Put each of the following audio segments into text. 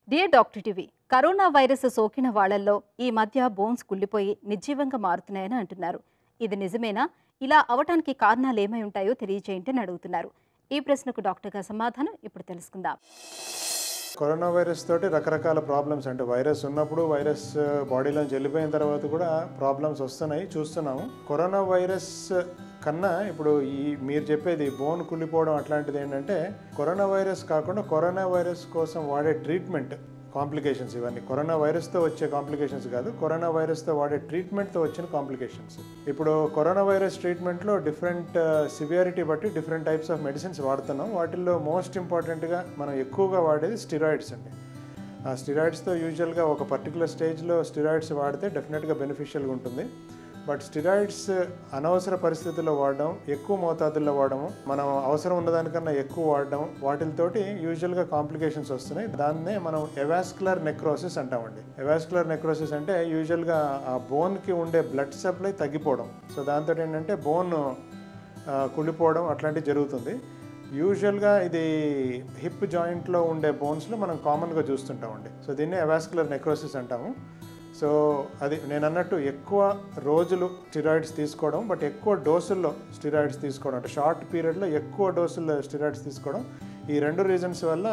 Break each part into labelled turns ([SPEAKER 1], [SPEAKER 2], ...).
[SPEAKER 1] dear doctor TV corona virus సోకిన వాళ్లల్లో ఈ మధ్య బోన్స్ కుళ్ళిపోయి నిర్జీవంగా మారుతున్నాయని అంటున్నారు ఇది నిజమేనా ఇలా అవటానికి కారణాలు ఏమై ఉంటాయో తెలియజేయండి అని అడుగుతున్నారు ఈ ప్రశ్నకు డాక్టర్ గారి సమాధానం ఇప్పుడు తెలుసుకుందాం
[SPEAKER 2] కరోనా వైరస్ తోటి రకరకాల ప్రాబ్లమ్స్ అంటే వైరస్ ఉన్నప్పుడు వైరస్ బాడీలోంచి వెళ్ళిపోయిన తర్వాత కూడా ప్రాబ్లమ్స్ వస్తున్నాయి చూస్తున్నాము కరోనా వైరస్ కన్నా ఇప్పుడు ఈ మీరు చెప్పేది బోన్ కుళ్ళిపోవడం అట్లాంటిది ఏంటంటే కరోనా వైరస్ కాకుండా కరోనా వైరస్ కోసం వాడే ట్రీట్మెంట్ కాంప్లికేషన్స్ ఇవన్నీ కరోనా వైరస్తో వచ్చే కాంప్లికేషన్స్ కాదు కరోనా వైరస్తో వాడే ట్రీట్మెంట్తో వచ్చిన కాంప్లికేషన్స్ ఇప్పుడు కరోనా వైరస్ ట్రీట్మెంట్లో డిఫరెంట్ సివియారిటీ బట్టి డిఫరెంట్ టైప్స్ ఆఫ్ మెడిసిన్స్ వాడుతున్నాం వాటిల్లో మోస్ట్ ఇంపార్టెంట్గా మనం ఎక్కువగా వాడేది స్టిరాయిడ్స్ అండి ఆ స్టిరాయిడ్స్తో యూజువల్గా ఒక పర్టికులర్ స్టేజ్లో స్టిరాయిడ్స్ వాడితే డెఫినెట్గా బెనిఫిషియల్గా ఉంటుంది బట్ స్టిరాయిడ్స్ అనవసర పరిస్థితుల్లో వాడడం ఎక్కువ మోతాదుల్లో వాడడం మనం అవసరం ఉన్నదానికన్నా ఎక్కువ వాడడం వాటితోటి యూజువల్గా కాంప్లికేషన్స్ వస్తున్నాయి దాన్నే మనం ఎవాస్కులర్ నెక్రోసిస్ అంటామండి ఎవాస్కులర్ నెక్రోసిస్ అంటే యూజువల్గా ఆ బోన్కి ఉండే బ్లడ్ సప్లై తగ్గిపోవడం సో దాంతో ఏంటంటే బోన్ కుళ్ళిపోవడం అట్లాంటివి జరుగుతుంది యూజువల్గా ఇది హిప్ జాయింట్లో ఉండే బోన్స్లో మనం కామన్గా చూస్తుంటామండి సో దీన్ని ఎవాస్కులర్ నెక్రోసిస్ అంటాము సో అది నేను అన్నట్టు ఎక్కువ రోజులు స్టిరాయిడ్స్ తీసుకోవడం బట్ ఎక్కువ డోసుల్లో స్టిరాయిడ్స్ తీసుకోవడం అంటే షార్ట్ పీరియడ్లో ఎక్కువ డోసుల్లో స్టిరాయిడ్స్ తీసుకోవడం ఈ రెండు రీజన్స్ వల్ల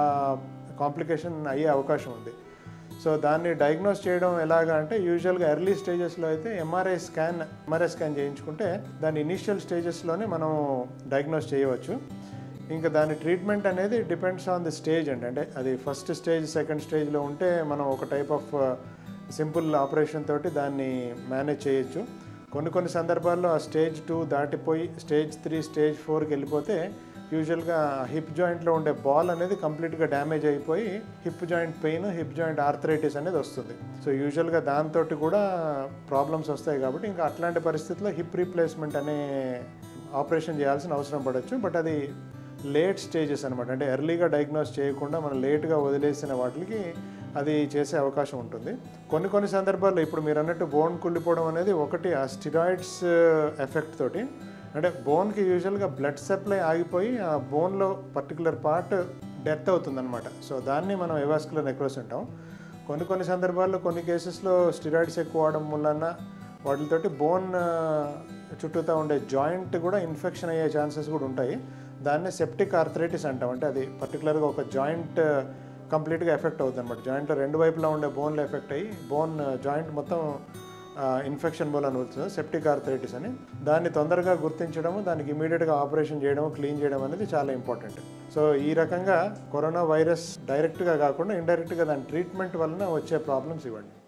[SPEAKER 2] కాంప్లికేషన్ అయ్యే అవకాశం ఉంది సో దాన్ని డయాగ్నోస్ చేయడం ఎలాగా అంటే యూజువల్గా ఎర్లీ స్టేజెస్లో అయితే ఎంఆర్ఐ స్కాన్ ఎంఆర్ఐ స్కాన్ చేయించుకుంటే దాని ఇనిషియల్ స్టేజెస్లోనే మనం డయాగ్నోస్ చేయవచ్చు ఇంకా దాని ట్రీట్మెంట్ అనేది డిపెండ్స్ ఆన్ ది స్టేజ్ అండి అంటే అది ఫస్ట్ స్టేజ్ సెకండ్ స్టేజ్లో ఉంటే మనం ఒక టైప్ ఆఫ్ సింపుల్ ఆపరేషన్ తోటి దాన్ని మేనేజ్ చేయొచ్చు కొన్ని కొన్ని సందర్భాల్లో ఆ స్టేజ్ టూ దాటిపోయి స్టేజ్ త్రీ స్టేజ్ ఫోర్కి వెళ్ళిపోతే యూజువల్గా హిప్ జాయింట్లో ఉండే బాల్ అనేది కంప్లీట్గా డ్యామేజ్ అయిపోయి hip joint pain hip joint arthritis అనేది వస్తుంది సో యూజువల్గా దాంతో కూడా ప్రాబ్లమ్స్ వస్తాయి కాబట్టి ఇంకా అట్లాంటి పరిస్థితుల్లో హిప్ రీప్లేస్మెంట్ అనే ఆపరేషన్ చేయాల్సిన అవసరం పడవచ్చు బట్ అది లేట్ స్టేజెస్ అనమాట అంటే ఎర్లీగా డయాగ్నోస్ చేయకుండా మనం లేట్గా వదిలేసిన వాటికి అది చేసే అవకాశం ఉంటుంది కొన్ని కొన్ని సందర్భాల్లో ఇప్పుడు మీరు అన్నట్టు బోన్ కుళ్ళిపోవడం అనేది ఒకటి ఆ స్టిరాయిడ్స్ ఎఫెక్ట్ తోటి అంటే బోన్కి యూజువల్గా బ్లడ్ సప్లై ఆగిపోయి ఆ బోన్లో పర్టికులర్ పార్ట్ డెత్ అవుతుందన్నమాట సో దాన్ని మనం ఎవాస్కులర్ నెక్రోస్ అంటాం కొన్ని కొన్ని సందర్భాల్లో కొన్ని కేసెస్లో స్టిరాయిడ్స్ ఎక్కువ వాడడం వలన వాటితోటి బోన్ చుట్టూతా ఉండే జాయింట్ కూడా ఇన్ఫెక్షన్ అయ్యే ఛాన్సెస్ కూడా ఉంటాయి దాన్నే సెప్టిక్ ఆర్థరైటిస్ అంటాం అంటే అది పర్టికులర్గా ఒక జాయింట్ కంప్లీట్గా ఎఫెక్ట్ అవుతుంది అనమాట జాయింట్లో రెండు వైపులా ఉండే బోన్లో ఎఫెక్ట్ అయ్యి బోన్ జాయింట్ మొత్తం ఇన్ఫెక్షన్ బోల్ అని వస్తుంది సెప్టిక్ ఆర్థరైటిస్ అని దాన్ని తొందరగా గుర్తించడము దానికి ఇమీడియట్గా ఆపరేషన్ చేయడం క్లీన్ చేయడం అనేది చాలా ఇంపార్టెంట్ సో ఈ రకంగా కరోనా వైరస్ డైరెక్ట్గా కాకుండా ఇండైరెక్ట్గా దాని ట్రీట్మెంట్ వలన వచ్చే ప్రాబ్లమ్స్ ఇవ్వండి